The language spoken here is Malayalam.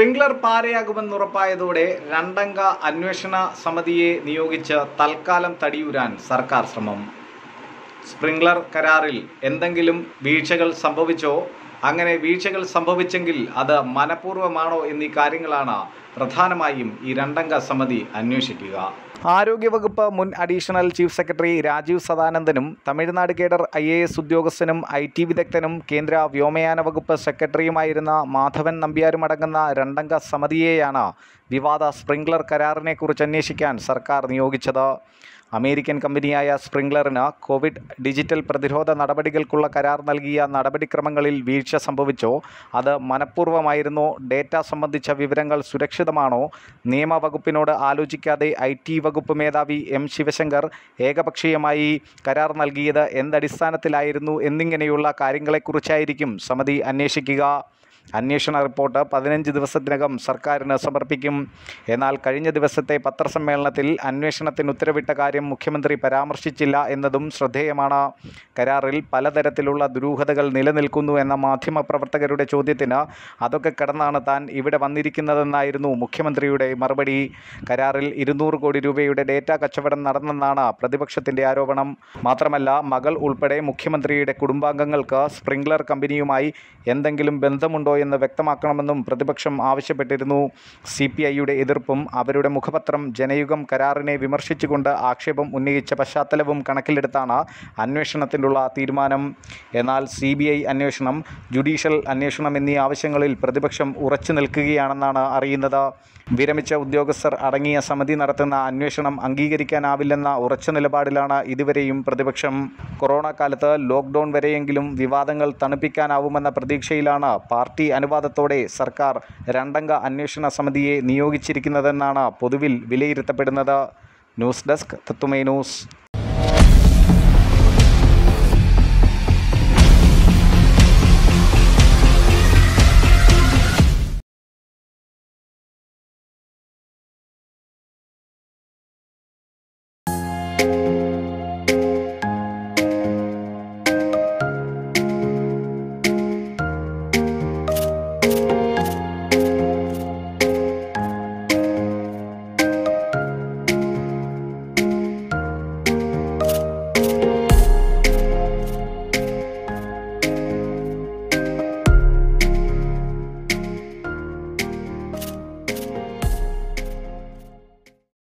സ്പ്രിംഗ്ലർ പാരയാകുമെന്നുറപ്പായതോടെ രണ്ടംഗ അന്വേഷണ സമിതിയെ നിയോഗിച്ച് തൽക്കാലം തടിയൂരാൻ സർക്കാർ ശ്രമം സ്പ്രിംഗ്ലർ കരാറിൽ എന്തെങ്കിലും വീഴ്ചകൾ സംഭവിച്ചോ അങ്ങനെ വീഴ്ചകൾ സംഭവിച്ചെങ്കിൽ അത് മനഃപൂർവ്വമാണോ എന്നീ കാര്യങ്ങളാണ് പ്രധാനമായും ഈ രണ്ടംഗ സമിതി അന്വേഷിക്കുക ആരോഗ്യവകുപ്പ് മുൻ അഡീഷണൽ ചീഫ് സെക്രട്ടറി രാജീവ് സദാനന്ദനും Tamil Nadu cadre I A S ഉദ്യോഗസ്ഥനും ഐ ടി വിദഗ്ധനും കേന്ദ്ര വ്യോമയാന വകുപ്പ് സെക്രട്ടറിയുമായിരുന്ന മാധവൻ നമ്പ്യാരും അടങ്ങുന്ന രണ്ടംഗ സമിതിയെയാണ് വിവാദ സ്പ്രിംഗ്ലർ കരാറിനെക്കുറിച്ച് അന്വേഷിക്കാൻ സർക്കാർ നിയോഗിച്ചത് അമേരിക്കൻ കമ്പനിയായ സ്പ്രിംഗ്ലറിന് കോവിഡ് ഡിജിറ്റൽ പ്രതിരോധ നടപടികൾക്കുള്ള കരാർ നൽകിയ നടപടിക്രമങ്ങളിൽ വീഴ്ച സംഭവിച്ചോ അത് മനഃപൂർവ്വമായിരുന്നോ ഡേറ്റ സംബന്ധിച്ച വിവരങ്ങൾ സുരക്ഷിതമാണോ നിയമവകുപ്പിനോട് ആലോചിക്കാതെ ഐ ടി വകുപ്പ് മേധാവി എം ശിവശങ്കർ ഏകപക്ഷീയമായി കരാർ നൽകിയത് എന്തടിസ്ഥാനത്തിലായിരുന്നു എന്നിങ്ങനെയുള്ള കാര്യങ്ങളെക്കുറിച്ചായിരിക്കും സമിതി അന്വേഷിക്കുക അന്വേഷണ റിപ്പോർട്ട് പതിനഞ്ച് ദിവസത്തിനകം സർക്കാരിന് സമർപ്പിക്കും എന്നാൽ കഴിഞ്ഞ ദിവസത്തെ പത്രസമ്മേളനത്തിൽ അന്വേഷണത്തിന് ഉത്തരവിട്ട കാര്യം മുഖ്യമന്ത്രി പരാമർശിച്ചില്ല എന്നതും ശ്രദ്ധേയമാണ് കരാറിൽ പലതരത്തിലുള്ള ദുരൂഹതകൾ നിലനിൽക്കുന്നു എന്ന മാധ്യമപ്രവർത്തകരുടെ ചോദ്യത്തിന് അതൊക്കെ കടന്നാണ് താൻ ഇവിടെ വന്നിരിക്കുന്നതെന്നായിരുന്നു മുഖ്യമന്ത്രിയുടെ മറുപടി കരാറിൽ ഇരുന്നൂറ് കോടി രൂപയുടെ ഡേറ്റ കച്ചവടം നടന്നെന്നാണ് പ്രതിപക്ഷത്തിൻ്റെ ആരോപണം മാത്രമല്ല മകൾ ഉൾപ്പെടെ മുഖ്യമന്ത്രിയുടെ കുടുംബാംഗങ്ങൾക്ക് സ്പ്രിംഗ്ലർ കമ്പനിയുമായി എന്തെങ്കിലും ബന്ധമുണ്ടോ എന്ന് വ്യക്തമാക്കണമെന്നും പ്രതിപക്ഷം ആവശ്യപ്പെട്ടിരുന്നു സി പി ഐയുടെ എതിർപ്പും അവരുടെ മുഖപത്രം ജനയുഗം കരാറിനെ വിമർശിച്ചുകൊണ്ട് ആക്ഷേപം ഉന്നയിച്ച പശ്ചാത്തലവും കണക്കിലെടുത്താണ് അന്വേഷണത്തിനുള്ള തീരുമാനം എന്നാൽ സി ബി ഐ അന്വേഷണം ജുഡീഷ്യൽ അന്വേഷണം എന്നീ ആവശ്യങ്ങളിൽ പ്രതിപക്ഷം ഉറച്ചു നിൽക്കുകയാണെന്നാണ് അറിയുന്നത് വിരമിച്ച ഉദ്യോഗസ്ഥർ അടങ്ങിയ സമിതി നടത്തുന്ന അന്വേഷണം അംഗീകരിക്കാനാവില്ലെന്ന ഉറച്ച നിലപാടിലാണ് ഇതുവരെയും പ്രതിപക്ഷം കൊറോണ കാലത്ത് ലോക്ക്ഡൗൺ വരെയെങ്കിലും വിവാദങ്ങൾ തണുപ്പിക്കാനാവുമെന്ന പ്രതീക്ഷയിലാണ് പാർട്ടി അനുവാദത്തോടെ സർക്കാർ രണ്ടംഗ അന്വേഷണ സമിതിയെ നിയോഗിച്ചിരിക്കുന്നതെന്നാണ് പൊതുവിൽ വിലയിരുത്തപ്പെടുന്നത് ന്യൂസ് ഡെസ്ക് തത്തുമൈ ന്യൂസ്